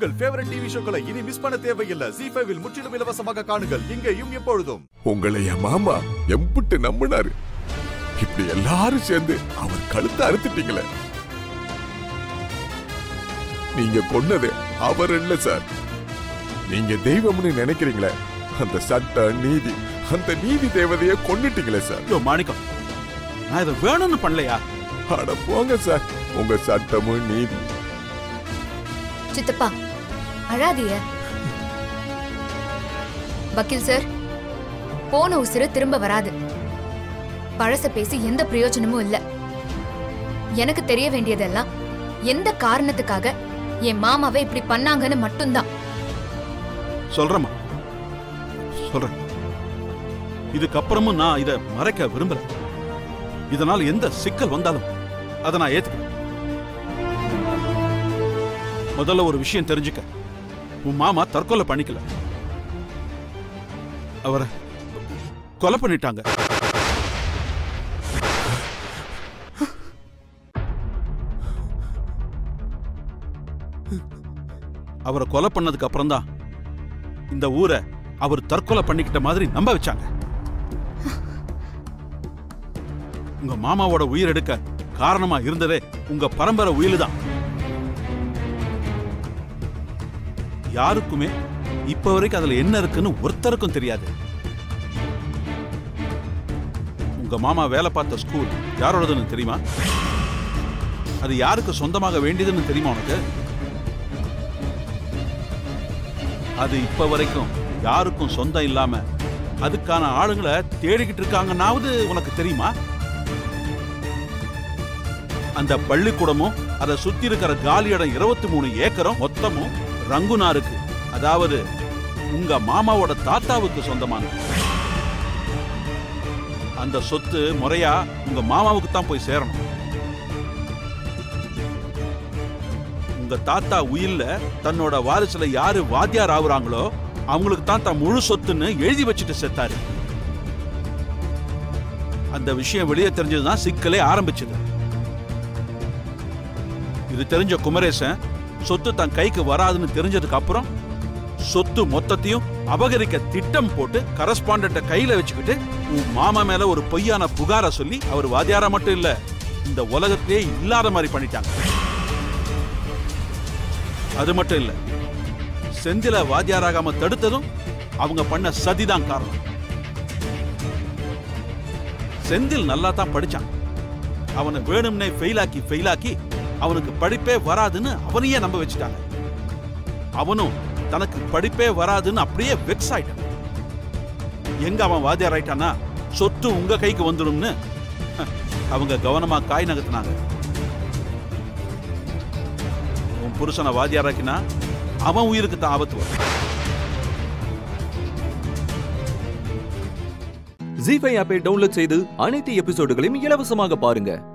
உங்கள் favourite TV ஷோக்களை இனி miss பண்ண தேவையில்லை ஜி ஃபைவில் முற்றிலும் இலவசமாக காணுங்கள் இங்கேயும் எப்பொழுதும் உங்களை என் மாமா எம்புட்டு நம்பினாரு இப்படி எல்லாரும் சேர்ந்து அவர் கழுத்தை அறுத்துட்டீங்களே நீங்க கொன்னது அவர் இல்ல சார் நீங்க தெய்வம்னு நினைக்கிறீங்களே அந்த சட்ட நீதி அந்த நீதி தேவதையை கொன்னுட்டீங்களே சார் ஐயோ மாணிக்கம் நான் இதை வேணும்னு பண்ணலையா அட போங்க சார் உங்க சட்டமும் நீதி சித்தப்பா அழாதிய வக்கீல் சார் போன உசுறு திரும்ப வராது பழச பேசி எந்த பிரயோஜனமும் இல்ல எனக்கு தெரிய வேண்டியதெல்லாம் எந்த காரணத்துக்காக என் மாமாவை இப்படி பண்ணாங்கன்னு மட்டும்தான் சொல்றேம்மா சொல்றேன் இதுக்கப்புறமும் நான் இதை மறைக்க விரும்பல இதனால் எந்த சிக்கல் வந்தாலும் அதை நான் ஏத்துக்கிறேன் முதல்ல ஒரு விஷயம் தெரிஞ்சுக்க உன் மாமா தற்கொலை பண்ணிக்கல அவரை கொலை பண்ணிட்டாங்க அவரை கொலை பண்ணதுக்கு அப்புறம் தான் இந்த ஊரை அவர் தற்கொலை பண்ணிக்கிட்ட மாதிரி நம்ப வச்சாங்க உங்க மாமாவோட உயிர் எடுக்க காரணமா இருந்ததே உங்க பரம்பரை உயிர் தான் யாருக்குமே இப்ப வரைக்கும் அதுல என்ன இருக்குன்னு ஒருத்தருக்கும் தெரியாது உங்க மாமா வேலை பார்த்த ஸ்கூல் யாரோடதுன்னு தெரியுமா அது யாருக்கு சொந்தமாக வேண்டியதுன்னு தெரியுமா உனக்கு அது இப்ப வரைக்கும் யாருக்கும் சொந்தம் இல்லாம அதுக்கான ஆளுங்களை தேடிக்கிட்டு இருக்காங்கன்னாவது உனக்கு தெரியுமா அந்த பள்ளிக்கூடமும் அதை சுத்தி இருக்கிற காலி இடம் இருபத்தி மூணு ஏக்கரும் மொத்தமும் ரங்குனாருக்கு அதாவது உங்க மாமாவோட தாத்தாவுக்கு சொந்தமானது அந்த சொத்து முறையா உங்க மாமாவுக்கு தான் போய் சேரணும் உங்க தாத்தா உயில்ல தன்னோட வாரிசுல யாரு வாத்தியார் ஆகுறாங்களோ அவங்களுக்கு தான் தன் முழு சொத்துன்னு எழுதி வச்சுட்டு செத்தாரு அந்த விஷயம் வெளியே தெரிஞ்சதுதான் சிக்கலே ஆரம்பிச்சது இது தெரிஞ்ச குமரேசன் சொத்து தன் கைக்கு வராதுன்னு தெரிஞ்சதுக்கு அப்புறம் சொத்து மொத்தத்தையும் அபகரிக்க திட்டம் போட்டு கரஸ்பாண்ட கையில வச்சுக்கிட்டு உன் மாமா மேல ஒரு பொய்யான புகார சொல்லி அவர் வாத்தியாரா மட்டும் இல்ல இந்த உலகத்தையே இல்லாத மாதிரி பண்ணிட்டாங்க அது மட்டும் இல்ல செந்தில வாத்தியாராகாம தடுத்ததும் அவங்க பண்ண சதிதான் காரணம் செந்தில் நல்லா தான் படிச்சான் அவனை வேணும்னே ஃபெயிலாக்கி ஃபெயிலாக்கி அவனுக்கு படிப்பே வராதுன்னு அவனையே நம்ப வச்சுட்டாங்க அவனும் தனக்கு படிப்பே வராதுன்னு அப்படியே வெக்ஸ் ஆயிட்டான் எங்க அவன் வாத்தியார் ஆயிட்டானா சொத்து உங்க கைக்கு வந்துடும்னு ஹ, அவங்க கவனமா காய் நகர்த்தினாங்க உன் புருஷனை வாத்தியாராக்கினா அவன் உயிருக்கு தான் ஆபத்து வரும் ஜி ஃபைவ் ஆப்பை டவுன்லோட் செய்து அனைத்து எபிசோடுகளையும் இலவசமாக பாருங்க